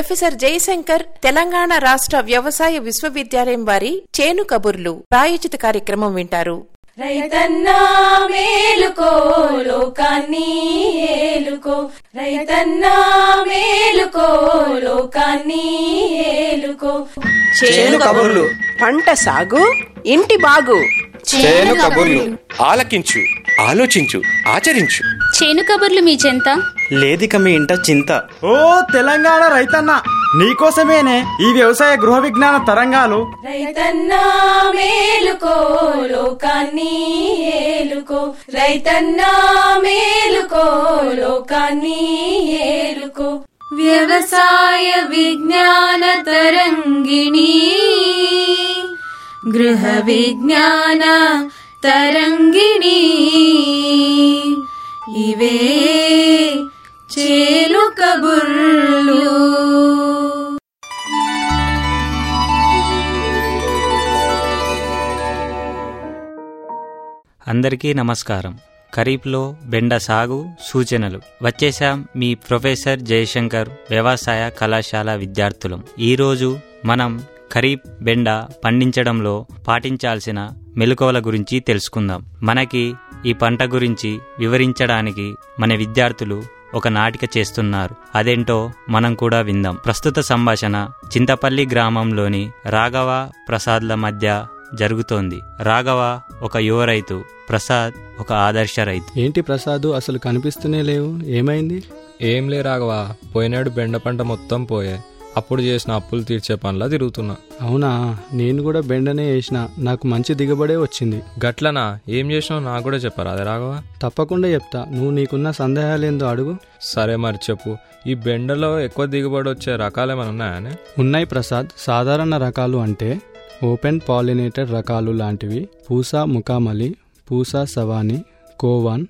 professor Jayashankar Telangana రాష్ట్ర వ్యవసాయ విశ్వవిద్యాలయం వారి చేను కబుర్లు ప్రాయోజిత కార్యక్రమం వింటారు రైతన్నా మేలుకో లోకాన్ని ఏలుకో రైతన్నా మేలుకో లోకాన్ని ఏలుకో చేను కబుర్లు పంట సాగు ఇంటి బాగు చేను కబుర్లు ఆలకించు ఆలోచించు ఆచరించు చేను కబుర్లు మీ చెంత లేదిక మీ ఇంట చింత ఓ తెలంగాణ రైతన్న నీకోసమేనే ఈ వ్యవసాయ గృహ విజ్ఞాన తరంగాలు రైతన్నా మేలుకో లోకాన్ని ఏలుకో రైతన్నా మేలుకో లోకాన్ని ఏలుకో వ్యవసాయ విజ్ఞాన తరంగిణి గృహ విజ్ఞాన తరంగిణి ఇవే చేలు కబుర్లు అందరికీ నమస్కారం ఖరీఫ్లో బెండ సాగు సూచనలు వచ్చేసాం మీ ప్రొఫెసర్ జయశంకర్ వ్యవసాయ కళాశాల విద్యార్థులం ఈరోజు మనం ఖరీఫ్ బెండ పండించడంలో పాటించాల్సిన మెలకువల గురించి తెలుసుకుందాం మనకి ఈ పంట గురించి వివరించడానికి మన విద్యార్థులు ఒక నాటిక చేస్తున్నారు అదేంటో మనం కూడా విందాం ప్రస్తుత సంభాషణ చింతపల్లి గ్రామంలోని రాఘవ ప్రసాద్ల మధ్య జరుగుతోంది రాఘవ ఒక యువ రైతు ప్రసాద్ ఒక ఆదర్శ రైతు ఏంటి ప్రసాదు అసలు కనిపిస్తూనే లేవు ఏమైంది ఏం లే రాఘవా పోయినాడు బెండ పంట మొత్తం పోయే అప్పుడు చేసిన అప్పులు తీర్చే పనిలా తిరుగుతున్నా అవునా నేను కూడా బెండనే వేసిన నాకు మంచి దిగుబడే వచ్చింది గట్లనా ఏం చేసినావు నాకు కూడా చెప్పరా అదే రాఘవా తప్పకుండా చెప్తా నువ్వు నీకున్న సందేహాలేందో అడుగు సరే మరి చెప్పు ఈ బెండలో ఎక్కువ దిగుబడి వచ్చే రకాలు ఏమైనా ఉన్నాయనే ఉన్నాయి ప్రసాద్ సాధారణ రకాలు అంటే ఓపెన్ పాలినేటెడ్ రకాలు లాంటివి పూసా ముకామలి పూసా సవాని కోవన్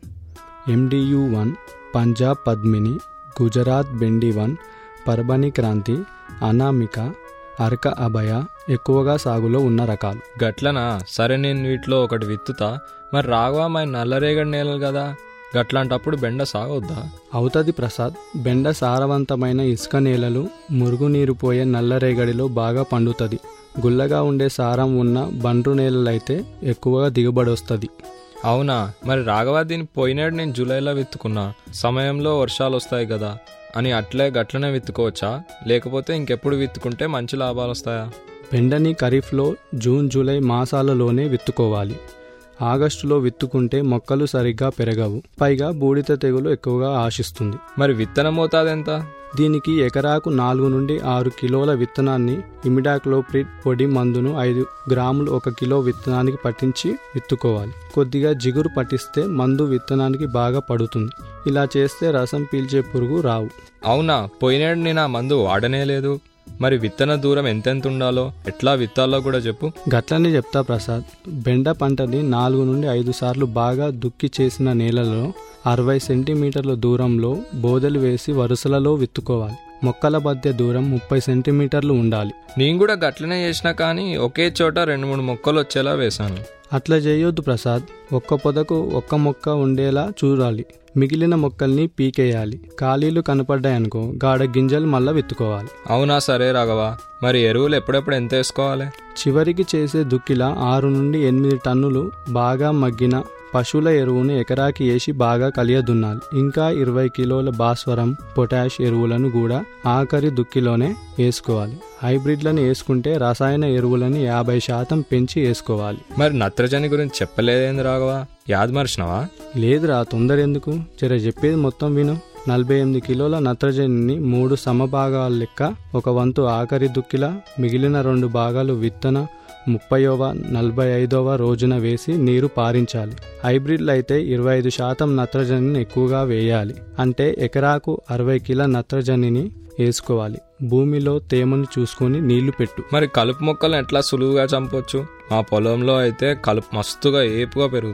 MDU one Punjab Padmini Gujarat Bhindi one Parbhani Kranti Anamika Arka Abhay ఎక్కువగా సాగులో ఉన్న రకాలు గట్లనా సరే నేను వీటిలో ఒకటి విత్తుతా మరి రాఘవా మరి నల్లరేగడి నేలలు కదా గట్లాంటప్పుడు బెండ సాగొద్దా అవుతుంది ప్రసాద్ బెండ సారవంతమైన ఇసుక నేలలు మురుగునీరు పోయే నల్లరేగడిలో బాగా పండుతుంది గుల్లగా ఉండే సారం ఉన్న బండ్రు నేలలైతే ఎక్కువగా దిగుబడి వస్తుంది అవునా మరి రాఘవా దీన్ని పోయినాడు నేను జూలైలో విత్తుకున్నా సమయంలో వర్షాలు వస్తాయి కదా అని అట్లే గట్లనే విత్తుకోవచ్చా లేకపోతే ఇంకెప్పుడు విత్తుకుంటే మంచి లాభాలు వస్తాయా బెండని ఖరీఫ్లో జూన్ జూలై మాసాలలోనే విత్తుకోవాలి ఆగస్టులో విత్తుకుంటే మొక్కలు సరిగ్గా పెరగవు పైగా బూడిద తెగులు ఎక్కువగా ఆశిస్తుంది మరి విత్తన మోతాదు ఎంత దీనికి ఎకరాకు నాలుగు నుండి ఆరు కిలోల విత్తనాన్ని ఇమిడాక్లోప్రిడ్ పొడి మందును ఐదు గ్రాములు ఒక కిలో విత్తనానికి పట్టించి విత్తుకోవాలి కొద్దిగా జిగురు పట్టిస్తే మందు విత్తనానికి బాగా పడుతుంది ఇలా చేస్తే రసం పీల్చే పురుగు రావు అవునా పోయినాడు నేను ఆ మందు వాడనే లేదు మరి విత్తన దూరం ఎంతెంత ఉండాలో ఎట్లా విత్తాలో కూడా చెప్పు గట్లనే చెప్తా ప్రసాద్ బెండ పంటని నాలుగు నుండి ఐదు సార్లు బాగా దుక్కి చేసిన నేలలో అరవై సెంటీమీటర్ల దూరంలో బోదెలు వేసి వరుసలలో విత్తుకోవాలి మొక్కల మధ్య దూరం ముప్పై సెంటీమీటర్లు ఉండాలి నేను కూడా గట్లనే చేసినా కానీ ఒకే చోట రెండు మూడు మొక్కలు వచ్చేలా వేశాను అట్లా చేయొద్దు ప్రసాద్ ఒక్క పొదకు ఒక్క మొక్క ఉండేలా చూడాలి మిగిలిన మొక్కల్ని పీకేయాలి ఖాళీలు కనపడ్డాయనుకో గాడ గింజలు మళ్ళా విత్తుకోవాలి అవునా సరే రాఘవా మరి ఎరువులు ఎప్పుడెప్పుడు ఎంత వేసుకోవాలి చివరికి చేసే దుక్కిలా ఆరు నుండి ఎనిమిది టన్నులు బాగా మగ్గిన పశువుల ఎరువును ఎకరాకి వేసి బాగా కలియదున్నాలి ఇంకా ఇరవై కిలోల భాస్వరం పొటాష్ ఎరువులను కూడా ఆఖరి దుక్కిలోనే వేసుకోవాలి హైబ్రిడ్లను వేసుకుంటే రసాయన ఎరువులను యాభై శాతం పెంచి వేసుకోవాలి మరి నత్రజని గురించి చెప్పలేదేంది రాఘవా యాద్ మర్చినవా లేదురా తొందర ఎందుకు జర చెప్పేది మొత్తం విను నలభై ఎనిమిది కిలోల నత్రజనిని మూడు సమభాగాల లెక్క ఒక వంతు ఆఖరి దుక్కిలా మిగిలిన రెండు భాగాలు విత్తన ముప్పైవ నలభై ఐదవ రోజున వేసి నీరు పారించాలి హైబ్రిడ్లు అయితే ఇరవై ఐదు శాతం నత్రజనిని ఎక్కువగా వేయాలి అంటే ఎకరాకు అరవై కిలో నత్రజనిని వేసుకోవాలి భూమిలో తేమను చూసుకొని నీళ్లు పెట్టు మరి కలుపు మొక్కలను ఎట్లా సులువుగా చంపొచ్చు మా పొలంలో అయితే కలుపు మస్తుగా ఏపుగా పెరుగుద్ది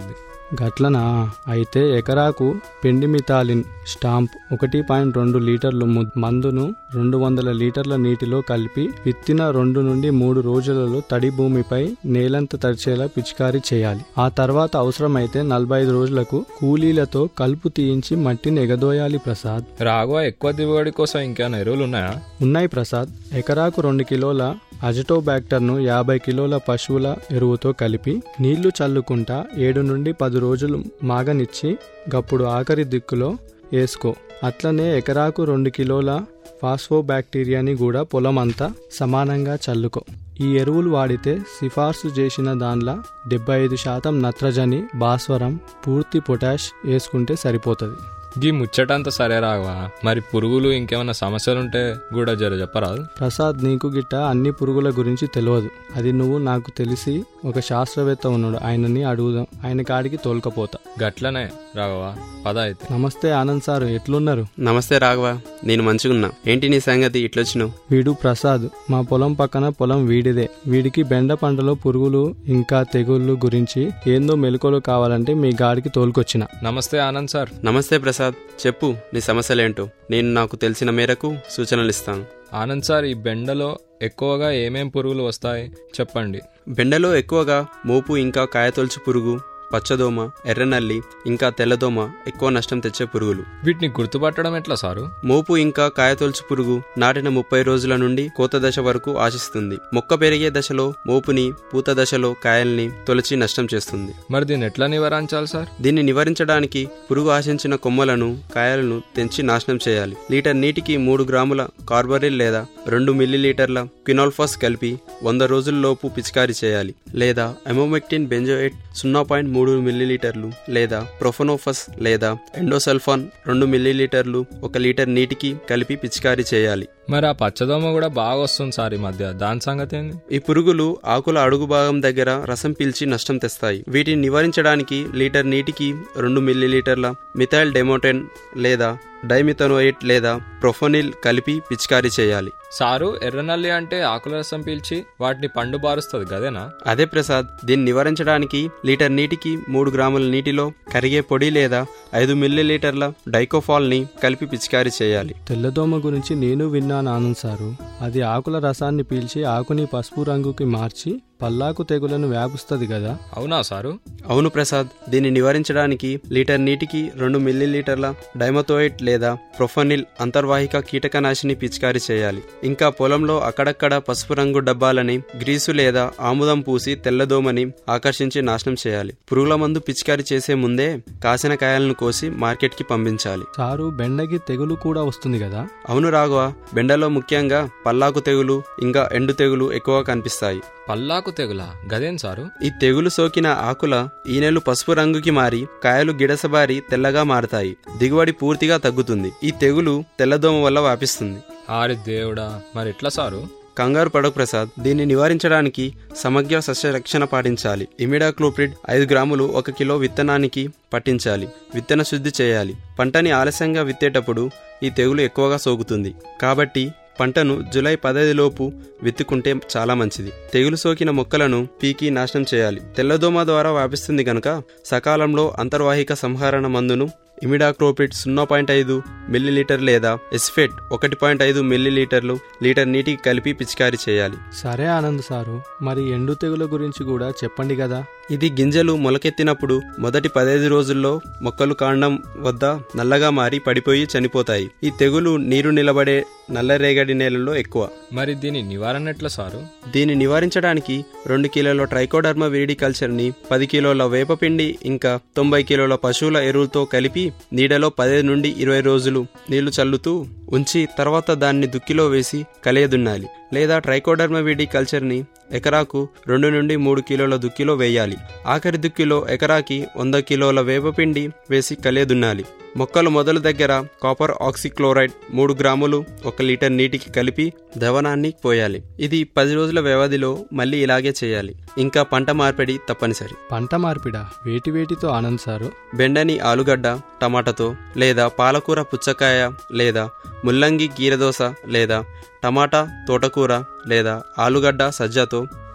గట్లనా అయితే ఎకరాకు పెండిమితాలిన్ స్టాంప్ ఒకటి పాయింట్ రెండు లీటర్లు ము- మందును రెండు వందల లీటర్ల నీటిలో కలిపి విత్తిన రెండు నుండి మూడు రోజులలో తడి భూమిపై నేలంత తడిచేలా పిచికారీ చేయాలి ఆ తర్వాత అవసరమైతే నలభై ఐదు రోజులకు కూలీలతో కలుపు తీయించి మట్టిని ఎగదోయాలి ప్రసాద్ రాఘవ ఎక్కువ దిగుబడి కోసం ఇంకేమైనా ఎరువులు ఉన్నాయా ఉన్నాయి ప్రసాద్ ఎకరాకు రెండు కిలోల అజటోబ్యాక్టర్ను యాభై కిలోల పశువుల ఎరువుతో కలిపి నీళ్లు చల్లుకుంటా ఏడు నుండి పది రోజులు మాగనిచ్చి గప్పుడు ఆఖరి దిక్కులో వేసుకో అట్లనే ఎకరాకు రెండు కిలోల ఫాస్ఫోబ్యాక్టీరియాని కూడా పొలం అంతా సమానంగా చల్లుకో ఈ ఎరువులు వాడితే సిఫార్సు చేసిన దానిలా డెబ్బై ఐదు శాతం నత్రజని భాస్వరం పూర్తి పొటాష్ వేసుకుంటే సరిపోతుంది గీ ముచ్చటంతా సరే రాఘవ మరి పురుగులు ఇంకేమైనా సమస్యలుంటే కూడా జర చెప్పరాదు ప్రసాద్ నీకు గిట్ట అన్ని పురుగుల గురించి తెలియదు అది నువ్వు నాకు తెలిసి ఒక శాస్త్రవేత్త ఉన్నాడు ఆయనని అడుగుదాం ఆయన కాడికి తోలుకపోతా గట్లనే రాఘవ పద అయితే నమస్తే ఆనంద్ సార్ ఎట్లున్నారు నమస్తే రాఘవ నేను మంచిగున్నా ఏంటి నీ సంగతి ఇట్లొచ్చినావు వీడు ప్రసాద్ మా పొలం పక్కన పొలం వీడిదే వీడికి బెండ పంటలో పురుగులు ఇంకా తెగుళ్ళు గురించి ఏందో మెలకువలు కావాలంటే మీ గాడికి తోలుకొచ్చిన నమస్తే ఆనంద్ సార్ నమస్తే ప్రసాద్ చెప్పు నీ సమస్యలేంటో నేను నాకు తెలిసిన మేరకు సూచనలు ఇస్తాను ఆనంద్ సార్ ఈ బెండలో ఎక్కువగా ఏమేం పురుగులు వస్తాయి చెప్పండి బెండలో ఎక్కువగా మోపు ఇంకా కాయతొలుచు పురుగు పచ్చదోమ ఎర్రనల్లి ఇంకా తెల్లదోమ ఎక్కువ నష్టం తెచ్చే పురుగులు వీటిని గుర్తుపట్టడం ఎట్లా సారు మోపు ఇంకా కాయతొలుచు పురుగు నాటిన ముప్పై రోజుల నుండి కోత దశ వరకు ఆశిస్తుంది మొక్క పెరిగే దశలో మోపుని పూత దశలో కాయల్ని తొలచి నష్టం చేస్తుంది మరి దీన్ని ఎట్లా నివారించాలి సార్ దీన్ని నివారించడానికి పురుగు ఆశించిన కొమ్మలను కాయలను తెంచి నాశనం చేయాలి లీటర్ నీటికి మూడు గ్రాముల కార్బరిల్ లేదా రెండు మిల్లీలీటర్ల క్వినాల్ఫాస్ కలిపి వంద రోజుల్లోపు పిచికారీ చేయాలి లేదా ఎమోమెక్టిన్ బెంజోయేట్ సున్నా పాయింట్ మూడు మిల్లీలీటర్లు లేదా ప్రొఫనోఫస్ లేదా ఎండోసల్ఫాన్ రెండు మిల్లీలీటర్లు ఒక లీటర్ నీటికి కలిపి పిచికారీ చేయాలి మరి ఆ పచ్చదోమ కూడా బాగా వస్తుంది సార్ ఈ మధ్య దాని సంగతి ఏంది ఈ పురుగులు ఆకుల అడుగు భాగం దగ్గర రసం పీల్చి నష్టం తెస్తాయి వీటిని నివారించడానికి లీటర్ నీటికి రెండు మిల్లీలీటర్ల మిథైల్ డెమోటెన్ లేదా డైమిథనోయిట్ లేదా ప్రొఫోనిల్ కలిపి పిచికారీ చేయాలి సారు ఎర్రనల్లి అంటే ఆకుల రసం పీల్చి వాటిని పండు బారుస్తుంది గదేనా అదే ప్రసాద్ దీన్ని నివారించడానికి లీటర్ నీటికి మూడు గ్రాముల నీటిలో కరిగే పొడి లేదా ఐదు మిల్లీలీటర్ల డైకోఫాల్ ని కలిపి పిచికారీ చేయాలి తెల్లదోమ గురించి నేను విన్నాను ఆనంద్ సారు అది ఆకుల రసాన్ని పీల్చి ఆకుని పసుపు రంగుకి మార్చి పల్లాకు తెగులను వ్యాపిస్తుంది కదా అవునా సారు అవును ప్రసాద్ దీన్ని నివారించడానికి లీటర్ నీటికి రెండు మిల్లీలీటర్ల డైమతోయిట్ లేదా ప్రొఫనిల్ అంతర్వాహిక కీటకనాశిని పిచికారీ చేయాలి ఇంకా పొలంలో అక్కడక్కడ పసుపు రంగు డబ్బాలని గ్రీసు లేదా ఆముదం పూసి తెల్లదోమని ఆకర్షించి నాశనం చేయాలి పురుగుల మందు పిచికారీ చేసే ముందే కాసిన కాయలను కోసి మార్కెట్కి పంపించాలి సారు బెండకి తెగులు కూడా వస్తుంది కదా అవును రాఘవ బెండలో ముఖ్యంగా పల్లాకు తెగులు ఇంకా ఎండు తెగులు ఎక్కువగా కనిపిస్తాయి పల్లాకు తెగులా గదేం సారు ఈ తెగులు సోకిన ఆకుల ఈనెలు పసుపు రంగుకి మారి కాయలు గిడసబారి తెల్లగా మారతాయి దిగుబడి పూర్తిగా తగ్గుతుంది ఈ తెగులు తెల్లదోమ వల్ల వ్యాపిస్తుంది ఆరి దేవుడా మరి ఎట్లా సారు కంగారు పడకు ప్రసాద్ దీన్ని నివారించడానికి సమగ్ర సస్యరక్షణ పాటించాలి ఇమిడాక్లోప్రిడ్ ఐదు గ్రాములు ఒక కిలో విత్తనానికి పట్టించాలి విత్తన శుద్ధి చేయాలి పంటని ఆలస్యంగా విత్తేటప్పుడు ఈ తెగులు ఎక్కువగా సోకుతుంది కాబట్టి పంటను జులై పదహైదులోపు విత్తుకుంటే చాలా మంచిది తెగులు సోకిన మొక్కలను పీకి నాశనం చేయాలి తెల్లదోమ ద్వారా వ్యాపిస్తుంది గనుక సకాలంలో అంతర్వాహిక సంహరణ మందును ఇమిడాక్రోపిడ్ సున్నా పాయింట్ ఐదు మిల్లీలీటర్ లేదా ఎస్ఫెట్ ఒకటి పాయింట్ ఐదు మిల్లీలీటర్లు లీటర్ నీటికి కలిపి పిచికారీ చేయాలి సరే ఆనంద్ సారు మరి ఎండు తెగుల గురించి కూడా చెప్పండి కదా ఇది గింజలు మొలకెత్తినప్పుడు మొదటి పదహైదు రోజుల్లో మొక్కలు కాండం వద్ద నల్లగా మారి పడిపోయి చనిపోతాయి ఈ తెగులు నీరు నిలబడే నల్లరేగడి నేలలో ఎక్కువ మరి దీని నివారణ ఎట్లా సారు దీన్ని నివారించడానికి రెండు కిలోల ట్రైకోడర్మా విరిడి కల్చర్ ని పది కిలోల వేపపిండి ఇంకా తొంభై కిలోల పశువుల ఎరువులతో కలిపి నీడలో పదిహేను నుండి ఇరవై రోజులు నీళ్లు చల్లుతూ ఉంచి తర్వాత దాన్ని దుక్కిలో వేసి కలియదున్నాలి లేదా ట్రైకోడర్మా విడి కల్చర్ని ఎకరాకు రెండు నుండి మూడు కిలోల దుక్కిలో వేయాలి ఆఖరి దుక్కిలో ఎకరాకి వంద కిలోల వేపపిండి వేసి కలియదున్నాలి మొక్కలు మొదలు దగ్గర కాపర్ ఆక్సిక్లోరైడ్ మూడు గ్రాములు ఒక లీటర్ నీటికి కలిపి దవనాన్ని పోయాలి ఇది పది రోజుల వ్యవధిలో మళ్ళీ ఇలాగే చేయాలి ఇంకా పంట మార్పిడి తప్పనిసరి పంట మార్పిడా వేటి వేటితో ఆనంద్ సారు బెండని ఆలుగడ్డ టమాటాతో లేదా పాలకూర పుచ్చకాయ లేదా ముల్లంగి కీరదోస లేదా టమాటా తోటకూర లేదా ఆలుగడ్డ సజ్జతో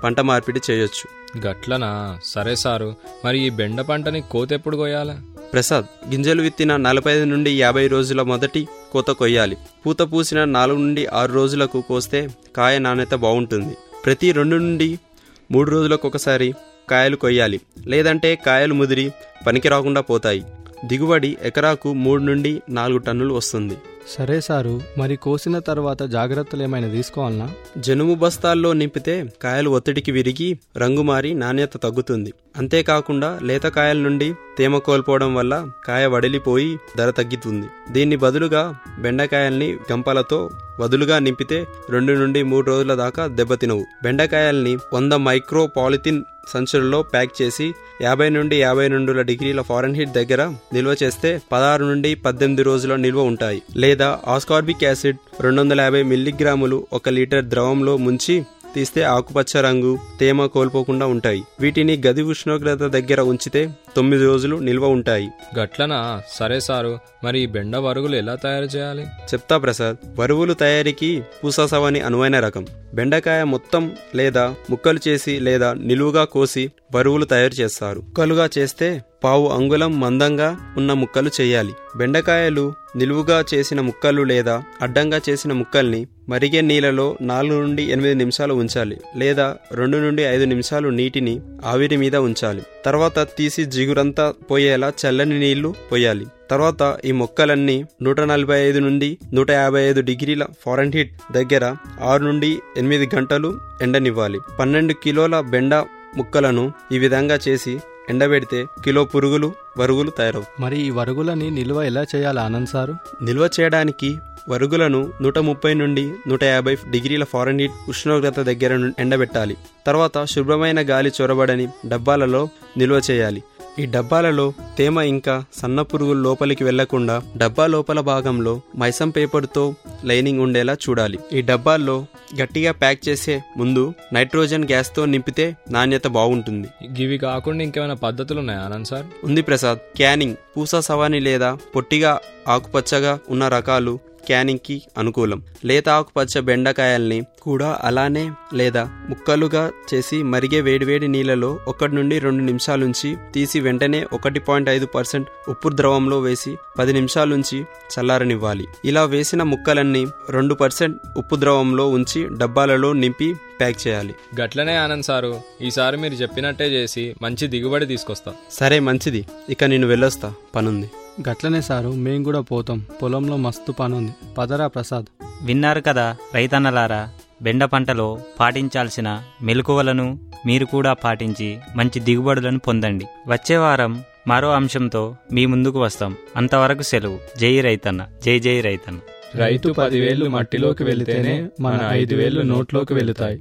పంట మార్పిడి చేయొచ్చు గట్లనా సరే సారు మరి ఈ బెండ పంటని కోతెప్పుడు కొయ్యాలా ప్రసాద్ గింజలు విత్తిన నలభై ఐదు నుండి యాభై రోజుల మొదటి కోత కొయ్యాలి పూత పూసిన నాలుగు నుండి ఆరు రోజులకు కోస్తే కాయ నాణ్యత బాగుంటుంది ప్రతి రెండు నుండి మూడు రోజులకు ఒకసారి కాయలు కొయ్యాలి లేదంటే కాయలు ముదిరి పనికి రాకుండా పోతాయి దిగుబడి ఎకరాకు మూడు నుండి నాలుగు టన్నులు వస్తుంది సరే సారు మరి కోసిన తర్వాత జాగ్రత్తలు ఏమైనా తీసుకోవాలనా జనుము బస్తాల్లో నింపితే కాయలు ఒత్తిడికి విరిగి రంగు మారి నాణ్యత తగ్గుతుంది అంతేకాకుండా లేత కాయల నుండి తేమ కోల్పోవడం వల్ల కాయ వడిలిపోయి ధర తగ్గుతుంది దీన్ని బదులుగా బెండకాయల్ని గంపలతో వదులుగా నింపితే రెండు నుండి మూడు రోజుల దాకా దెబ్బతినవు బెండకాయల్ని వంద మైక్రో పాలిథిన్ సంచులలో ప్యాక్ చేసి యాభై నుండి యాభై రెండు డిగ్రీల ఫారెన్హీట్ దగ్గర నిల్వ చేస్తే పదహారు నుండి పద్దెనిమిది రోజుల నిల్వ ఉంటాయి లేదా ఆస్కార్బిక్ యాసిడ్ రెండు వందల యాభై మిల్లీగ్రాములు ఒక లీటర్ ద్రవంలో ముంచి తీస్తే ఆకుపచ్చ రంగు తేమ కోల్పోకుండా ఉంటాయి వీటిని గది ఉష్ణోగ్రత దగ్గర ఉంచితే తొమ్మిది రోజులు నిల్వ ఉంటాయి గట్లనా సరే సారు మరి ఈ బెండ వరుగులు ఎలా తయారు చేయాలి చెప్తా ప్రసాద్ వరువులు తయారీకి పూసాసవని అనువైన రకం బెండకాయ మొత్తం లేదా ముక్కలు చేసి లేదా నిలువుగా కోసి వరువులు తయారు చేస్తారు ముక్కలుగా చేస్తే పావు అంగుళం మందంగా ఉన్న ముక్కలు చేయాలి బెండకాయలు నిలువుగా చేసిన ముక్కలు లేదా అడ్డంగా చేసిన ముక్కల్ని మరిగే నీళ్ళలో నాలుగు నుండి ఎనిమిది నిమిషాలు ఉంచాలి లేదా రెండు నుండి ఐదు నిమిషాలు నీటిని ఆవిరి మీద ఉంచాలి తర్వాత తీసి జిగురంతా పోయేలా చల్లని నీళ్లు పోయాలి తర్వాత ఈ మొక్కలన్నీ నూట నలభై ఐదు నుండి నూట యాభై ఐదు డిగ్రీల ఫారెన్హీట్ దగ్గర ఆరు నుండి ఎనిమిది గంటలు ఎండనివ్వాలి పన్నెండు కిలోల బెండ ముక్కలను ఈ విధంగా చేసి ఎండబెడితే కిలో పురుగులు వరుగులు తయారవు మరి ఈ వరుగులని నిల్వ ఎలా చేయాలి ఆనంద్ సారు నిల్వ చేయడానికి వరుగులను నూట ముప్పై నుండి నూట యాభై డిగ్రీల ఫారెన్హీట్ ఉష్ణోగ్రత దగ్గర ను- ఎండబెట్టాలి తర్వాత శుభ్రమైన గాలి చొరబడని డబ్బాలలో నిల్వ చేయాలి ఈ డబ్బాలలో తేమ ఇంకా సన్న పురుగులు లోపలికి వెళ్లకుండా డబ్బా లోపల భాగంలో మైసం పేపర్తో లైనింగ్ ఉండేలా చూడాలి ఈ డబ్బాల్లో గట్టిగా ప్యాక్ చేసే ముందు నైట్రోజన్ గ్యాస్తో నింపితే నాణ్యత బాగుంటుంది ఇవి కాకుండా ఇంకేమైనా పద్ధతులు ఉన్నాయా ఆనంద్ సార్ ఉంది ప్రసాద్ క్యానింగ్ పూసా సవాని లేదా పొట్టిగా ఆకుపచ్చగా ఉన్న రకాలు క్యానింగ్ కి అనుకూలం లేత ఆకుపచ్చ బెండకాయల్ని కూడా అలానే లేదా ముక్కలుగా చేసి మరిగే వేడివేడి నీళ్ళలో ఒకటి నుండి రెండు నిమిషాలుంచి తీసి వెంటనే ఒకటి పాయింట్ ఐదు పర్సెంట్ ఉప్పు ద్రవంలో వేసి పది నిమిషాలుంచి చల్లారనివ్వాలి ఇలా వేసిన ముక్కలన్నీ రెండు పర్సెంట్ ఉప్పు ద్రవంలో ఉంచి డబ్బాలలో నింపి ప్యాక్ చేయాలి గట్లనే ఆనంద్ సారు ఈసారి మీరు చెప్పినట్టే చేసి మంచి దిగుబడి తీసుకొస్తా సరే మంచిది ఇక నేను వెళ్ళొస్తా పనుంది గట్లనే సారు మేం కూడా పోతాం పొలంలో మస్తు పనుంది పదరా ప్రసాద్ విన్నారు కదా రైతన్నలారా బెండ పంటలో పాటించాల్సిన మెలకువలను మీరు కూడా పాటించి మంచి దిగుబడులను పొందండి వచ్చే వారం మరో అంశంతో మీ ముందుకు వస్తాం అంతవరకు సెలవు జై రైతన్న జై జై రైతన్న రైతు పదివేలు మట్టిలోకి వెళితేనే మన ఐదు వేలు నోట్లోకి వెళుతాయి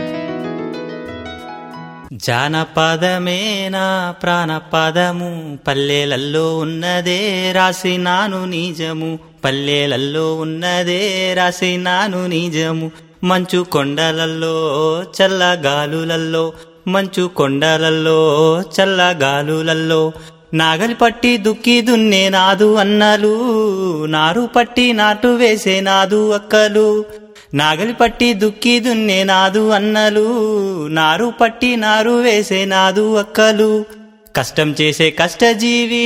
జానపదమే నా ప్రాణపదము పల్లెలల్లో ఉన్నదే రాసినాను నిజము పల్లెలల్లో ఉన్నదే రాసినాను నిజము మంచు కొండలల్లో చల్లగాలులల్లో మంచు కొండలల్లో చల్లగాలులల్లో నాగలి పట్టి దుక్కి దున్నే నాదు అన్నలు నారు పట్టి నాటు వేసే నాదు అక్కలు నాగలి పట్టి దుక్కి దున్నే నాదు అన్నలు నారు పట్టి నారు వేసే నాదు అక్కలు కష్టం చేసే కష్టజీవి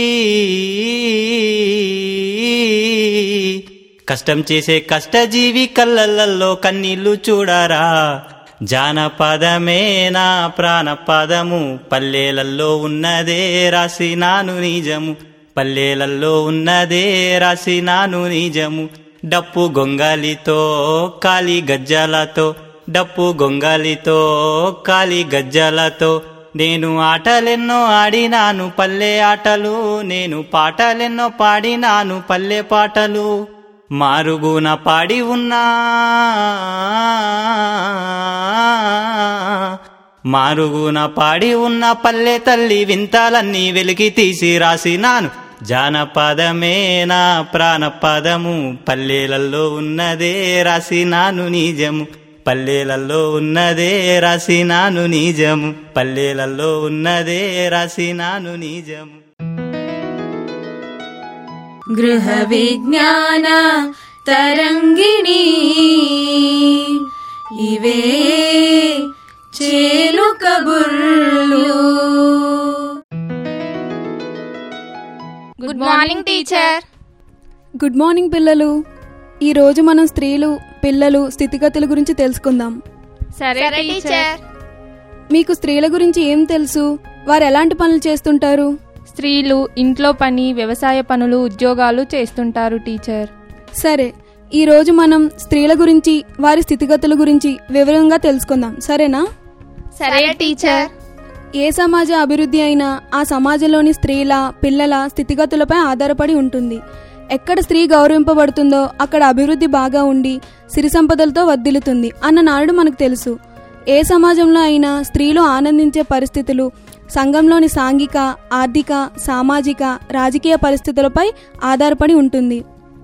కష్టం చేసే కష్టజీవి కళ్ళల్లో కన్నీళ్లు చూడరా జానపదమే నా ప్రాణపదము పల్లెలల్లో ఉన్నదే రాసినాను నిజము పల్లెలల్లో ఉన్నదే రాసినాను నిజము డప్పు గొంగాలితో కాలి గజ్జలతో డప్పు గొంగాలితో కాలి గజ్జలతో నేను ఆటలెన్నో ఆడినాను పల్లె ఆటలు నేను పాటలెన్నో పాడినాను పల్లె పాటలు మారుగున పాడి ఉన్నా మారుగున పాడి ఉన్న పల్లె తల్లి వింతాలన్నీ వెలికి తీసి రాసినాను జానపదమే నా ప్రాణపదము పల్లెలలో ఉన్నదే రాసినాను నిజము పల్లెలలో ఉన్నదే రాసినాను నిజము పల్లెలలో ఉన్నదే రాసినాను నిజము గృహ విజ్ఞాన తరంగిణి ఇవే టీచర్ గుడ్ మార్నింగ్ పిల్లలు ఈ రోజు మనం స్త్రీలు పిల్లలు స్థితిగతుల గురించి తెలుసుకుందాం సరే టీచర్ మీకు స్త్రీల గురించి ఏం తెలుసు వారు ఎలాంటి పనులు చేస్తుంటారు స్త్రీలు ఇంట్లో పని వ్యవసాయ పనులు ఉద్యోగాలు చేస్తుంటారు టీచర్ సరే ఈ రోజు మనం స్త్రీల గురించి వారి స్థితిగతుల గురించి వివరంగా తెలుసుకుందాం సరేనా సరే టీచర్ ఏ సమాజ అభివృద్ధి అయినా ఆ సమాజంలోని స్త్రీల పిల్లల స్థితిగతులపై ఆధారపడి ఉంటుంది ఎక్కడ స్త్రీ గౌరవింపబడుతుందో అక్కడ అభివృద్ధి బాగా ఉండి సిరి సంపదలతో వర్ధిల్లుతుంది అన్న నాడు మనకు తెలుసు ఏ సమాజంలో అయినా స్త్రీలు ఆనందించే పరిస్థితులు సంఘంలోని సాంఘిక ఆర్థిక సామాజిక రాజకీయ పరిస్థితులపై ఆధారపడి ఉంటుంది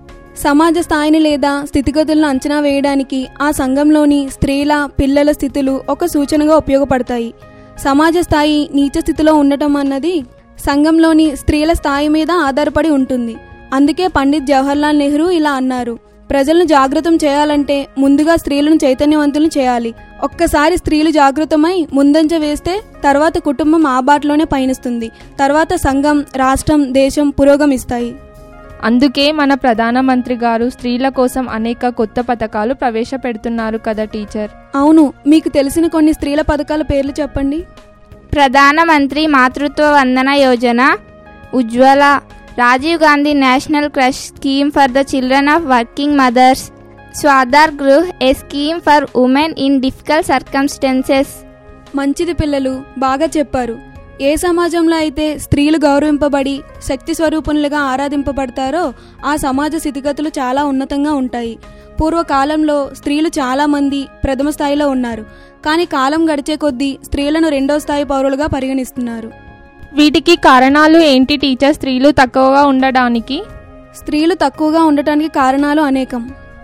సమాజ స్థాయిని లేదా స్థితిగతులను అంచనా వేయడానికి ఆ సంఘంలోని స్త్రీల పిల్లల స్థితులు ఒక సూచనగా ఉపయోగపడతాయి సమాజ స్థాయి నీచ స్థితిలో ఉండటం అన్నది సంఘంలోని స్త్రీల స్థాయి మీద ఆధారపడి ఉంటుంది అందుకే పండిత్ జవహర్లాల్ నెహ్రూ ఇలా అన్నారు ప్రజలను జాగృతం చేయాలంటే ముందుగా స్త్రీలను చైతన్యవంతులను చేయాలి ఒక్కసారి స్త్రీలు జాగృతమై ముందంజ వేస్తే తర్వాత కుటుంబం ఆ బాటలోనే పయనిస్తుంది తర్వాత సంఘం రాష్ట్రం దేశం పురోగమిస్తాయి అందుకే మన ప్రధానమంత్రి గారు స్త్రీల కోసం అనేక కొత్త పథకాలు ప్రవేశపెడుతున్నారు కదా టీచర్ అవును మీకు తెలిసిన కొన్ని స్త్రీల పథకాల పేర్లు చెప్పండి Pradhan Mantri Matritva Vandana Yojana Ujjwala Rajiv Gandhi national creche scheme for the children of working mothers Swadhar Greh a scheme for women in difficult circumstances మంచిది పిల్లలు బాగా చెప్పారు ఏ సమాజంలో అయితే స్త్రీలు గౌరవింపబడి శక్తి స్వరూపములుగా ఆరాధింపబడతారో ఆ సమాజ స్థితిగతులు చాలా ఉన్నతంగా ఉంటాయి పూర్వకాలంలో స్త్రీలు చాలా మంది ప్రథమ స్థాయిలో ఉన్నారు కానీ కాలం గడిచే కొద్దీ స్త్రీలను రెండో స్థాయి పౌరులుగా పరిగణిస్తున్నారు వీటికి కారణాలు ఏంటి టీచర్ స్త్రీలు తక్కువగా ఉండడానికి స్త్రీలు తక్కువగా ఉండటానికి కారణాలు అనేకం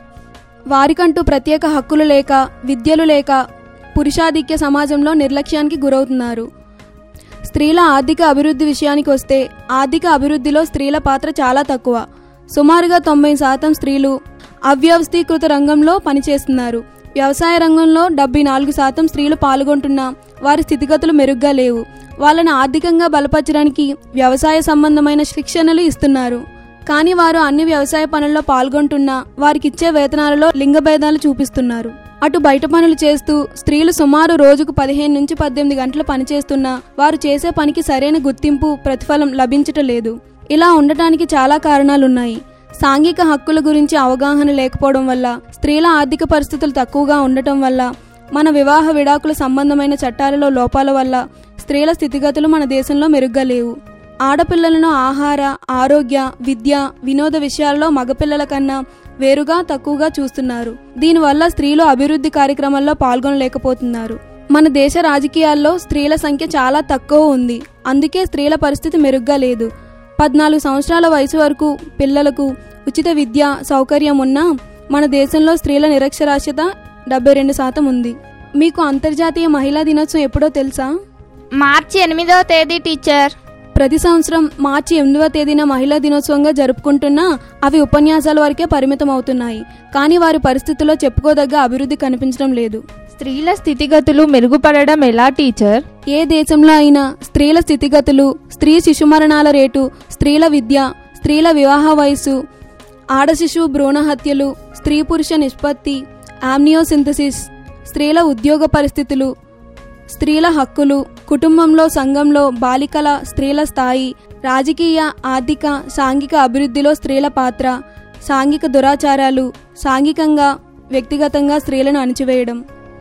వారికంటూ ప్రత్యేక హక్కులు లేక విద్యలు లేక పురుషాధిక్య సమాజంలో నిర్లక్ష్యానికి గురవుతున్నారు స్త్రీల ఆర్థిక అభివృద్ధి విషయానికి వస్తే ఆర్థిక అభివృద్ధిలో స్త్రీల పాత్ర చాలా తక్కువ సుమారుగా తొంభై శాతం స్త్రీలు అవ్యవస్థీకృత రంగంలో పనిచేస్తున్నారు వ్యవసాయ రంగంలో డెబ్బై నాలుగు శాతం స్త్రీలు పాల్గొంటున్నా వారి స్థితిగతులు మెరుగ్గా లేవు వాళ్ళని ఆర్థికంగా బలపరచడానికి వ్యవసాయ సంబంధమైన శిక్షణలు ఇస్తున్నారు కానీ వారు అన్ని వ్యవసాయ పనుల్లో పాల్గొంటున్నా వారికిచ్చే వేతనాలలో లింగ భేదాలు చూపిస్తున్నారు అటు బయట పనులు చేస్తూ స్త్రీలు సుమారు రోజుకు పదిహేను నుంచి పద్దెనిమిది గంటలు పనిచేస్తున్నా వారు చేసే పనికి సరైన గుర్తింపు ప్రతిఫలం లభించటం లేదు ఇలా ఉండటానికి చాలా కారణాలున్నాయి సాంఘిక హక్కుల గురించి అవగాహన లేకపోవడం వల్ల స్త్రీల ఆర్థిక పరిస్థితులు తక్కువగా ఉండటం వల్ల మన వివాహ విడాకుల సంబంధమైన చట్టాలలో లోపాల వల్ల స్త్రీల స్థితిగతులు మన దేశంలో మెరుగ్గా లేవు ఆడపిల్లలను ఆహార ఆరోగ్య విద్య వినోద విషయాల్లో మగపిల్లల కన్నా వేరుగా తక్కువగా చూస్తున్నారు దీనివల్ల స్త్రీలు అభివృద్ధి కార్యక్రమాల్లో పాల్గొనలేకపోతున్నారు మన దేశ రాజకీయాల్లో స్త్రీల సంఖ్య చాలా తక్కువ ఉంది అందుకే స్త్రీల పరిస్థితి మెరుగ్గా లేదు పద్నాలుగు సంవత్సరాల వయసు వరకు పిల్లలకు ఉచిత విద్య సౌకర్యం ఉన్నా మన దేశంలో స్త్రీల నిరక్షరాస్యత డెబ్బై రెండు శాతం ఉంది మీకు అంతర్జాతీయ మహిళా దినోత్సవం ఎప్పుడో తెలుసా మార్చి ఎనిమిదవ తేదీ టీచర్ ప్రతి సంవత్సరం మార్చి ఎనిమిదవ తేదీన మహిళా దినోత్సవంగా జరుపుకుంటున్నా అవి ఉపన్యాసాల వరకే పరిమితం అవుతున్నాయి కానీ వారి పరిస్థితుల్లో చెప్పుకోదగ్గ అభివృద్ధి కనిపించడం లేదు స్త్రీల స్థితిగతులు మెరుగుపడడం ఎలా టీచర్ ఏ దేశంలో అయినా స్త్రీల స్థితిగతులు స్త్రీ శిశు మరణాల రేటు స్త్రీల విద్య స్త్రీల వివాహ వయసు ఆడ శిశువు భ్రూణ హత్యలు స్త్రీ పురుష నిష్పత్తి ఆమ్నియోసింథసిస్ స్త్రీల ఉద్యోగ పరిస్థితులు స్త్రీల హక్కులు కుటుంబంలో సంఘంలో బాలికల స్త్రీల స్థాయి రాజకీయ ఆర్థిక సాంఘిక అభివృద్ధిలో స్త్రీల పాత్ర సాంఘిక దురాచారాలు సాంఘికంగా వ్యక్తిగతంగా స్త్రీలను అణిచివేయడం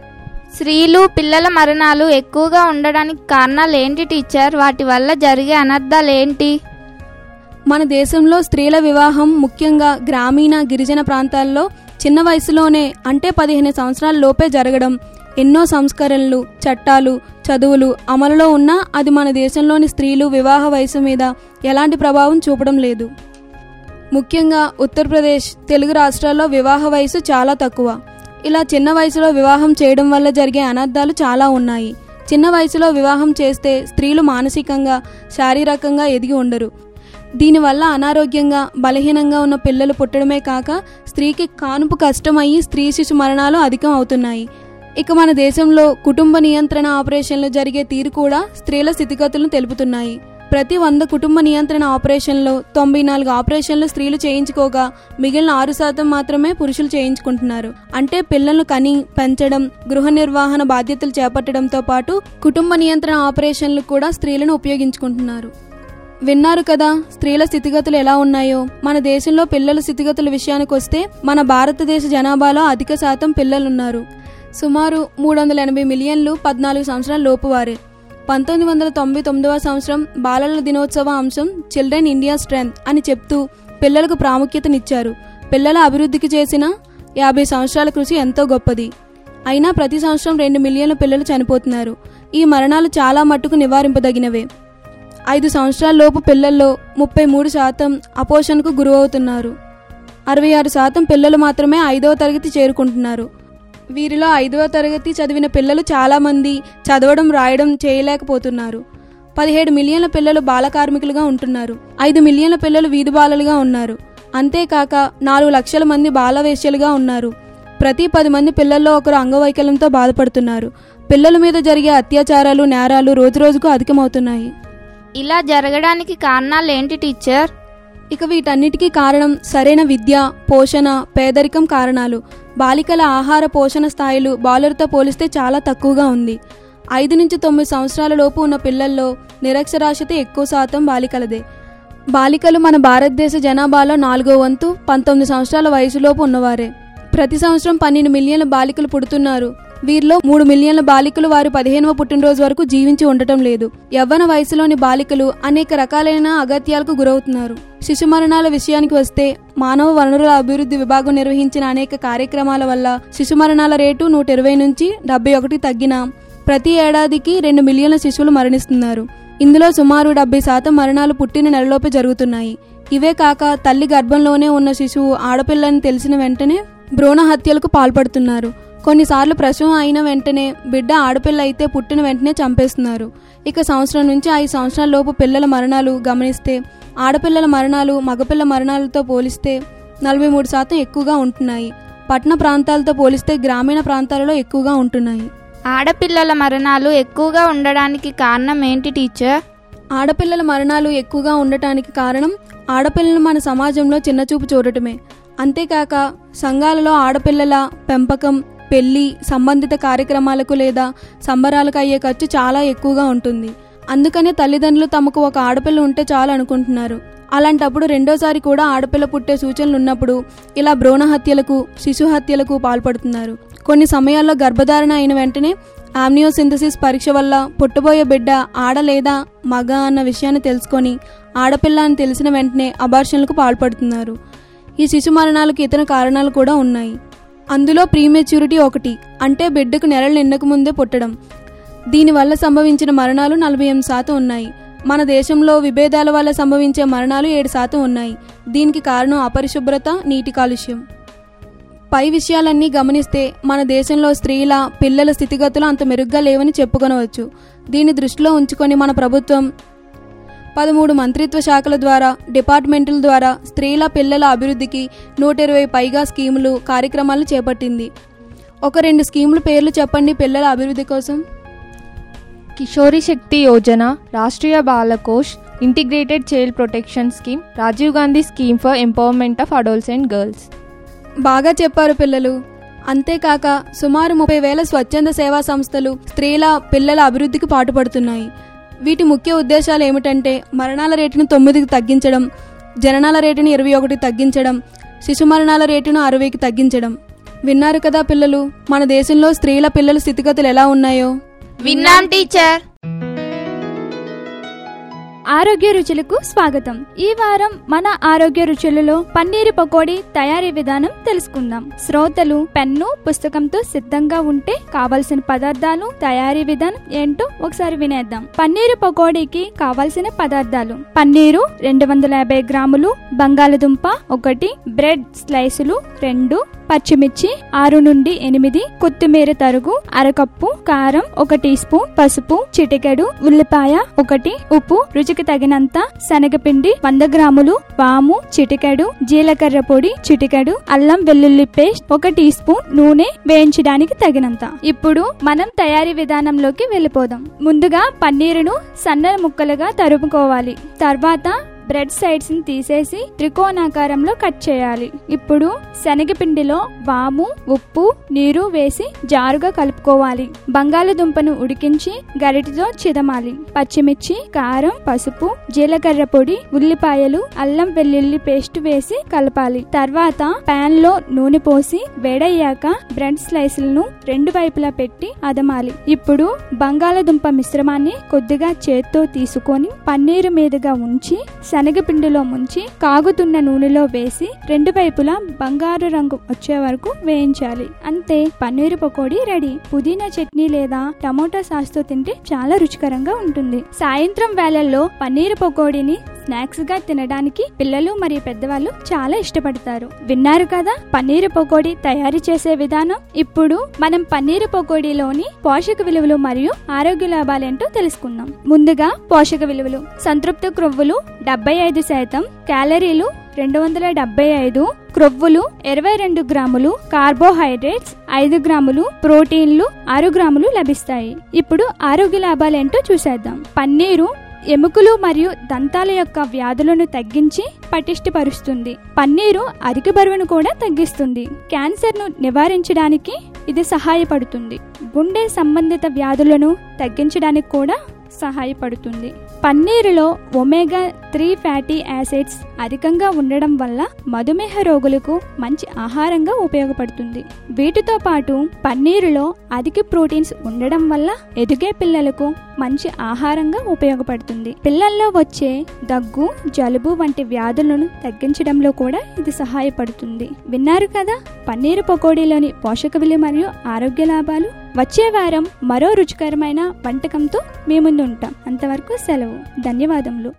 స్త్రీలు పిల్లల మరణాలు ఎక్కువగా ఉండడానికి కారణాలు ఏంటి టీచర్ వాటి వల్ల జరిగే అనర్థాలు ఏంటి మన దేశంలో స్త్రీల వివాహం ముఖ్యంగా గ్రామీణ గిరిజన ప్రాంతాల్లో చిన్న వయసులోనే అంటే పదిహేను సంవత్సరాల లోపే జరగడం ఎన్నో సంస్కరణలు చట్టాలు చదువులు అమలులో ఉన్నా అది మన దేశంలోని స్త్రీలు వివాహ వయసు మీద ఎలాంటి ప్రభావం చూపడం లేదు ముఖ్యంగా ఉత్తరప్రదేశ్ తెలుగు రాష్ట్రాల్లో వివాహ వయసు చాలా తక్కువ ఇలా చిన్న వయసులో వివాహం చేయడం వల్ల జరిగే అనర్థాలు చాలా ఉన్నాయి చిన్న వయసులో వివాహం చేస్తే స్త్రీలు మానసికంగా శారీరకంగా ఎదిగి ఉండరు దీనివల్ల అనారోగ్యంగా బలహీనంగా ఉన్న పిల్లలు పుట్టడమే కాక స్త్రీకి కానుపు కష్టమయ్యి స్త్రీ శిశు మరణాలు అధికం అవుతున్నాయి ఇక మన దేశంలో కుటుంబ నియంత్రణ ఆపరేషన్లు జరిగే తీరు కూడా స్త్రీల స్థితిగతులను తెలుపుతున్నాయి ప్రతి వంద కుటుంబ నియంత్రణ ఆపరేషన్లో తొంభై నాలుగు ఆపరేషన్లు స్త్రీలు చేయించుకోగా మిగిలిన ఆరు శాతం మాత్రమే పురుషులు చేయించుకుంటున్నారు అంటే పిల్లలను కని పెంచడం గృహ నిర్వహణ బాధ్యతలు చేపట్టడంతో పాటు కుటుంబ నియంత్రణ ఆపరేషన్లు కూడా స్త్రీలను ఉపయోగించుకుంటున్నారు విన్నారు కదా స్త్రీల స్థితిగతులు ఎలా ఉన్నాయో మన దేశంలో పిల్లల స్థితిగతుల విషయానికి వస్తే మన భారతదేశ జనాభాలో అధిక శాతం పిల్లలున్నారు సుమారు మూడు వందల ఎనభై మిలియన్లు పద్నాలుగు సంవత్సరాల లోపు వారే పంతొమ్మిది వందల తొంభై తొమ్మిదవ సంవత్సరం బాలల దినోత్సవ అంశం చిల్డ్రన్ ఇండియా స్ట్రెంగ్త్ అని చెప్తూ పిల్లలకు ప్రాముఖ్యతనిచ్చారు పిల్లల అభివృద్ధికి చేసిన యాభై సంవత్సరాల కృషి ఎంతో గొప్పది అయినా ప్రతి సంవత్సరం రెండు మిలియన్ల పిల్లలు చనిపోతున్నారు ఈ మరణాలు చాలా మట్టుకు నివారింపదగినవే ఐదు సంవత్సరాల లోపు పిల్లల్లో ముప్పై మూడు శాతం అపోషణకు గురవుతున్నారు అరవై ఆరు శాతం పిల్లలు మాత్రమే ఐదవ తరగతి చేరుకుంటున్నారు వీరిలో ఐదవ తరగతి చదివిన పిల్లలు చాలామంది చదవడం రాయడం చేయలేకపోతున్నారు పదిహేడు మిలియన్ల పిల్లలు బాల కార్మికులుగా ఉంటున్నారు ఐదు మిలియన్ల పిల్లలు వీధి బాలలుగా ఉన్నారు అంతేకాక నాలుగు లక్షల మంది బాలవేశ్యలుగా ఉన్నారు ప్రతి పది మంది పిల్లల్లో ఒకరు అంగవైకల్యంతో బాధపడుతున్నారు పిల్లల మీద జరిగే అత్యాచారాలు నేరాలు రోజురోజుకు అధికమవుతున్నాయి ఇలా జరగడానికి కారణాలు ఏంటి టీచర్ ఇక వీటన్నిటికీ కారణం సరైన విద్య పోషణ పేదరికం కారణాలు బాలికల ఆహార పోషణ స్థాయిలు బాలులతో పోలిస్తే చాలా తక్కువగా ఉంది ఐదు నుంచి తొమ్మిది సంవత్సరాల లోపు ఉన్న పిల్లల్లో నిరక్షరాస్యత ఎక్కువ శాతం బాలికలదే బాలికలు మన భారతదేశ జనాభాలో నాలుగో వంతు పంతొమ్మిది సంవత్సరాల వయసులోపు ఉన్నవారే ప్రతి సంవత్సరం పన్నెండు మిలియన్ల బాలికలు పుడుతున్నారు వీరిలో మూడు మిలియన్ల బాలికలు వారి పదిహేనవ పుట్టినరోజు వరకు జీవించి ఉండటం లేదు యవ్వన వయసులోని బాలికలు అనేక రకాలైన అగత్యాలకు గురవుతున్నారు శిశు మరణాల విషయానికి వస్తే మానవ వనరుల అభివృద్ధి విభాగం నిర్వహించిన అనేక కార్యక్రమాల వల్ల శిశు మరణాల రేటు నూట ఇరవై నుంచి డెబ్బై ఒకటి తగ్గిన ప్రతి ఏడాదికి రెండు మిలియన్ల శిశువులు మరణిస్తున్నారు ఇందులో సుమారు డెబ్బై శాతం మరణాలు పుట్టిన నెలలోపే జరుగుతున్నాయి ఇవే కాక తల్లి గర్భంలోనే ఉన్న శిశువు ఆడపిల్లని తెలిసిన వెంటనే భ్రూణ హత్యలకు పాల్పడుతున్నారు కొన్నిసార్లు ప్రసవం అయిన వెంటనే బిడ్డ ఆడపిల్ల అయితే పుట్టిన వెంటనే చంపేస్తున్నారు ఇక సంవత్సరం నుంచి ఐదు సంవత్సరాల లోపు పిల్లల మరణాలు గమనిస్తే ఆడపిల్లల మరణాలు మగపిల్ల మరణాలతో పోలిస్తే నలభై మూడు శాతం ఎక్కువగా ఉంటున్నాయి పట్టణ ప్రాంతాలతో పోలిస్తే గ్రామీణ ప్రాంతాలలో ఎక్కువగా ఉంటున్నాయి ఆడపిల్లల మరణాలు ఎక్కువగా ఉండడానికి కారణం ఏంటి టీచర్ ఆడపిల్లల మరణాలు ఎక్కువగా ఉండటానికి కారణం ఆడపిల్లలను మన సమాజంలో చిన్నచూపు చూడటమే అంతేకాక సంఘాలలో ఆడపిల్లల పెంపకం పెళ్లి సంబంధిత కార్యక్రమాలకు లేదా సంబరాలకు అయ్యే ఖర్చు చాలా ఎక్కువగా ఉంటుంది అందుకనే తల్లిదండ్రులు తమకు ఒక ఆడపిల్ల ఉంటే చాలు అనుకుంటున్నారు అలాంటప్పుడు రెండోసారి కూడా ఆడపిల్ల పుట్టే సూచనలు ఉన్నప్పుడు ఇలా భ్రూణ హత్యలకు శిశు హత్యలకు పాల్పడుతున్నారు కొన్ని సమయాల్లో గర్భధారణ అయిన వెంటనే ఆమ్నియోసింథసిస్ పరీక్ష వల్ల పుట్టబోయే బిడ్డ ఆడ లేదా మగ అన్న విషయాన్ని తెలుసుకొని ఆడపిల్ల అని తెలిసిన వెంటనే అబార్షన్లకు పాల్పడుతున్నారు ఈ శిశు మరణాలకు ఇతర కారణాలు కూడా ఉన్నాయి అందులో ప్రీమెచ్యూరిటీ ఒకటి అంటే బిడ్డకు నెలలు నిండక ముందే పుట్టడం దీనివల్ల సంభవించిన మరణాలు నలభై ఎనిమిది శాతం ఉన్నాయి మన దేశంలో విభేదాల వల్ల సంభవించే మరణాలు ఏడు శాతం ఉన్నాయి దీనికి కారణం అపరిశుభ్రత నీటి కాలుష్యం పై విషయాలన్నీ గమనిస్తే మన దేశంలో స్త్రీల పిల్లల స్థితిగతులు అంత మెరుగ్గా లేవని చెప్పుకొనవచ్చు దీన్ని దృష్టిలో ఉంచుకొని మన ప్రభుత్వం పదమూడు మంత్రిత్వ శాఖల ద్వారా డిపార్ట్మెంట్ల ద్వారా స్త్రీల పిల్లల అభివృద్ధికి నూట ఇరవై పైగా స్కీములు కార్యక్రమాలు చేపట్టింది ఒక రెండు స్కీముల పేర్లు చెప్పండి పిల్లల అభివృద్ధి కోసం Kishori Shakti Yojana Rashtriya Balkosh integrated child protection scheme Rajiv Gandhi scheme for empowerment of adults and girls బాగా చెప్పారు పిల్లలు అంతేకాక సుమారు ముప్పై వేల స్వచ్ఛంద సేవా సంస్థలు స్త్రీల పిల్లల అభివృద్ధికి పాటుపడుతున్నాయి వీటి ముఖ్య ఉద్దేశాలు ఏమిటంటే మరణాల రేటును తొమ్మిదికి తగ్గించడం జననాల రేటును ఇరవై ఒకటి తగ్గించడం శిశు మరణాల రేటును అరవైకి తగ్గించడం విన్నారు కదా పిల్లలు మన దేశంలో స్త్రీల పిల్లల స్థితిగతులు ఎలా ఉన్నాయో విన్నాం టీచర్ ఆరోగ్య రుచులకు స్వాగతం ఈ వారం మన ఆరోగ్య రుచులలో పన్నీరు పకోడీ తయారీ విధానం తెలుసుకుందాం శ్రోతలు పెన్ను పుస్తకంతో సిద్ధంగా ఉంటే కావలసిన పదార్థాలు తయారీ విధానం ఏంటో ఒకసారి వినేద్దాం పన్నీరు పకోడీకి కావలసిన పదార్థాలు పన్నీరు రెండు వందల యాభై గ్రాములు బంగాళదుంప ఒకటి బ్రెడ్ స్లైసులు రెండు పచ్చిమిర్చి ఆరు నుండి ఎనిమిది కొత్తిమీర తరుగు అరకప్పు కారం ఒక టీ స్పూన్ పసుపు చిటికెడు ఉల్లిపాయ ఒకటి ఉప్పు రుచికి తగినంత శనగపిండి వంద గ్రాములు వాము చిటికెడు జీలకర్ర పొడి చిటికెడు అల్లం వెల్లుల్లి పేస్ట్ ఒక టీ స్పూన్ నూనె వేయించడానికి తగినంత ఇప్పుడు మనం తయారీ విధానంలోకి వెళ్ళిపోదాం ముందుగా పన్నీరును సన్న ముక్కలుగా తరుముకోవాలి తర్వాత బ్రెడ్ సైడ్స్ ని తీసేసి త్రికోణాకారంలో కట్ చేయాలి ఇప్పుడు శనగపిండిలో వాము ఉప్పు నీరు వేసి జారుగా కలుపుకోవాలి బంగాళదుంపను ఉడికించి గరిటితో చిదమాలి పచ్చిమిర్చి కారం పసుపు జీలకర్ర పొడి ఉల్లిపాయలు అల్లం వెల్లుల్లి పేస్ట్ వేసి కలపాలి తర్వాత పాన్ లో నూనె పోసి వేడయ్యాక బ్రెడ్ స్లైసులను రెండు వైపులా పెట్టి అదమాలి ఇప్పుడు బంగాళదుంప మిశ్రమాన్ని కొద్దిగా చేత్తో తీసుకొని పన్నీరు మీదుగా ఉంచి శనగపిండిలో ముంచి కాగుతున్న నూనెలో వేసి రెండు వైపులా బంగారు రంగు వచ్చే వరకు వేయించాలి అంతే పన్నీరు పకోడీ రెడీ పుదీనా చట్నీ లేదా టమోటా సాస్ తో తింటే చాలా రుచికరంగా ఉంటుంది సాయంత్రం వేళల్లో పన్నీరు పకోడీని స్నాక్స్ గా తినడానికి పిల్లలు మరియు పెద్దవాళ్ళు చాలా ఇష్టపడతారు విన్నారు కదా పన్నీరు పకోడీ తయారు చేసే విధానం ఇప్పుడు మనం పన్నీరు పకోడీలోని పోషక విలువలు మరియు ఆరోగ్య లాభాలేంటో తెలుసుకుందాం ముందుగా పోషక విలువలు సంతృప్త క్రొవ్వులు డెబ్బై ఐదు శాతం క్యాలరీలు రెండు వందల డెబ్బై ఐదు క్రొవ్వులు ఇరవై రెండు గ్రాములు కార్బోహైడ్రేట్స్ ఐదు గ్రాములు ప్రోటీన్లు ఆరు గ్రాములు లభిస్తాయి ఇప్పుడు ఆరోగ్య లాభాలేంటో చూసేద్దాం పన్నీరు ఎముకలు మరియు దంతాల యొక్క వ్యాధులను తగ్గించి పటిష్టపరుస్తుంది పన్నీరు అధిక బరువును కూడా తగ్గిస్తుంది క్యాన్సర్ ను నివారించడానికి ఇది సహాయపడుతుంది గుండె సంబంధిత వ్యాధులను తగ్గించడానికి కూడా సహాయపడుతుంది పన్నీరులో ఒమేగా త్రీ ఫ్యాటీ యాసిడ్స్ అధికంగా ఉండడం వల్ల మధుమేహ రోగులకు మంచి ఆహారంగా ఉపయోగపడుతుంది వీటితో పాటు పన్నీరులో అధిక ప్రోటీన్స్ ఉండడం వల్ల ఎదిగే పిల్లలకు మంచి ఆహారంగా ఉపయోగపడుతుంది పిల్లల్లో వచ్చే దగ్గు జలుబు వంటి వ్యాధులను తగ్గించడంలో కూడా ఇది సహాయపడుతుంది విన్నారు కదా పన్నీరు పకోడీలోని పోషక విలువ మరియు ఆరోగ్య లాభాలు వచ్చే వారం మరో రుచికరమైన వంటకంతో మీ ముందు ఉంటాం అంతవరకు సెలవు ధన్యవాదములు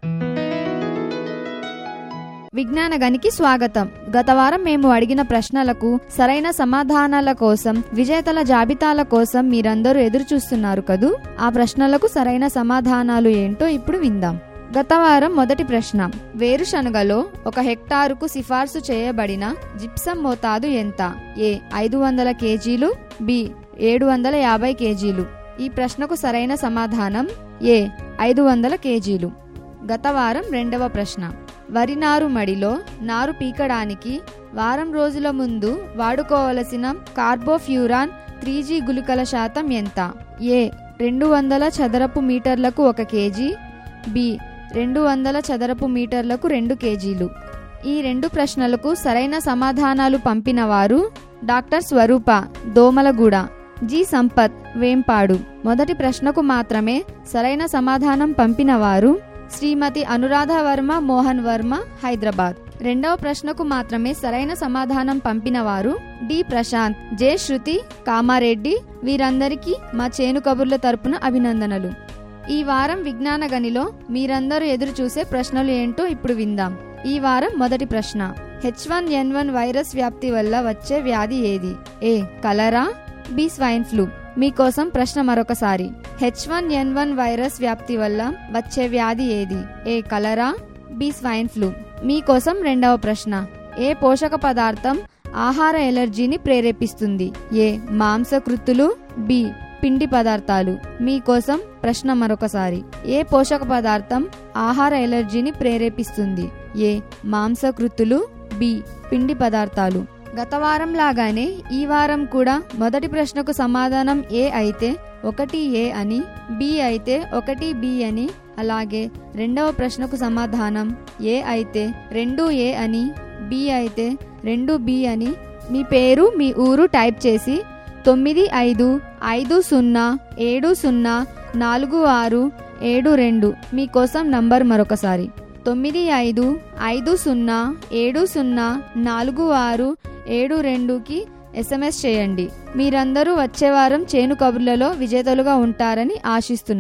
విజ్ఞాన గనికి స్వాగతం గత వారం మేము అడిగిన ప్రశ్నలకు సరైన సమాధానాల కోసం విజేతల జాబితాల కోసం మీరందరూ ఎదురు చూస్తున్నారు కదూ ఆ ప్రశ్నలకు సరైన సమాధానాలు ఏంటో ఇప్పుడు విందాం గత వారం మొదటి ప్రశ్న వేరుశనగలో ఒక హెక్టారుకు సిఫార్సు చేయబడిన జిప్సం మోతాదు ఎంత ఏ ఐదు వందల కేజీలు బి ఏడు వందల యాభై కేజీలు ఈ ప్రశ్నకు సరైన సమాధానం ఏ ఐదు వందల కేజీలు గత వారం రెండవ ప్రశ్న వరి నారు మడిలో నారు పీకడానికి వారం రోజుల ముందు వాడుకోవలసిన కార్బోఫ్యూరాన్ త్రీ జీ గుళికల శాతం ఎంత ఏ రెండు వందల చదరపు మీటర్లకు ఒక కేజీ బి రెండు వందల చదరపు మీటర్లకు రెండు కేజీలు ఈ రెండు ప్రశ్నలకు సరైన సమాధానాలు పంపిన వారు డాక్టర్ స్వరూప దోమలగూడ జి సంపత్ వేంపాడు మొదటి ప్రశ్నకు మాత్రమే సరైన సమాధానం పంపిన వారు శ్రీమతి అనురాధ వర్మ మోహన్ వర్మ హైదరాబాద్ రెండవ ప్రశ్నకు మాత్రమే సరైన సమాధానం పంపిన వారు డి ప్రశాంత్ జె శృతి కామారెడ్డి వీరందరికీ మా చేను కబుర్ల తరపున అభినందనలు ఈ వారం విజ్ఞాన గనిలో మీరందరూ ఎదురు చూసే ప్రశ్నలు ఏంటో ఇప్పుడు విందాం ఈ వారం మొదటి ప్రశ్న H one N one virus వ్యాప్తి వల్ల వచ్చే వ్యాధి ఏది A cholera B swine flu మీకోసం ప్రశ్న మరొకసారి H one N one virus వ్యాప్తి వల్ల వచ్చే వ్యాధి ఏది A cholera B swine flu మీకోసం రెండవ ప్రశ్న ఏ పోషక పదార్థం ఆహార ఎలర్జీని ప్రేరేపిస్తుంది ఏ మాంసకృత్తులు బి పిండి పదార్థాలు మీకోసం ప్రశ్న మరొకసారి ఏ పోషక పదార్థం ఆహార ఎలర్జీని ప్రేరేపిస్తుంది ఏ మాంసకృత్తులు బి పిండి పదార్థాలు గత వారం లాగానే ఈ వారం కూడా మొదటి ప్రశ్నకు సమాధానం ఏ అయితే ఒకటి ఏ అని బి అయితే ఒకటి బి అని అలాగే రెండవ ప్రశ్నకు సమాధానం ఏ అయితే రెండు ఏ అని బి అయితే రెండు బి అని మీ పేరు మీ ఊరు టైప్ చేసి తొమ్మిది ఐదు ఐదు సున్నా ఏడు సున్నా నాలుగు ఆరు ఏడు రెండు మీకోసం నంబర్ మరొకసారి తొమ్మిది ఐదు ఐదు సున్నా ఏడు సున్నా నాలుగు ఆరు ఏడు రెండుకి ఎస్ఎంఎస్ చేయండి మీరందరూ వచ్చే వారం చేను కబుర్లలో విజేతలుగా ఉంటారని ఆశిస్తున్నాం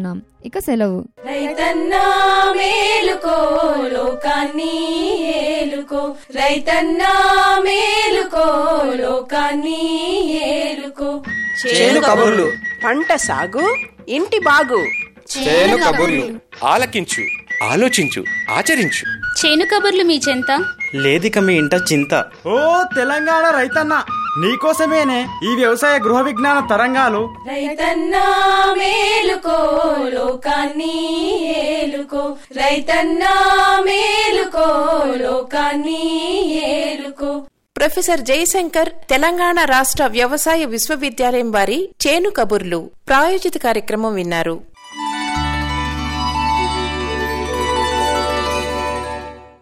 ఇక సెలవు రైతన్నా మేలుకో లోకాన్ని ఏలుకో రైతన్నా మేలుకో లోకాన్ని ఏలుకో చేను కబుర్లు పంట సాగు ఇంటి బాగు చేను కబుర్లు ఆలకించు ఆలోచించు ఆచరించు చేను కబుర్లు మీ చెంత లేదిక మీ ఇంట చింత ఓ తెలంగాణ రైతన్న నీకోసమేనే ఈ వ్యవసాయ గృహ విజ్ఞాన తరంగాలు రైతన్నా మేలుకో లోకాన్ని ఏలుకో రైతన్నా మేలుకో లోకాన్ని ఏలుకో ప్రొఫెసర్ జయశంకర్ తెలంగాణ రాష్ట్ర వ్యవసాయ విశ్వవిద్యాలయం వారి చేను కబుర్లు ప్రాయోజిత కార్యక్రమం విన్నారు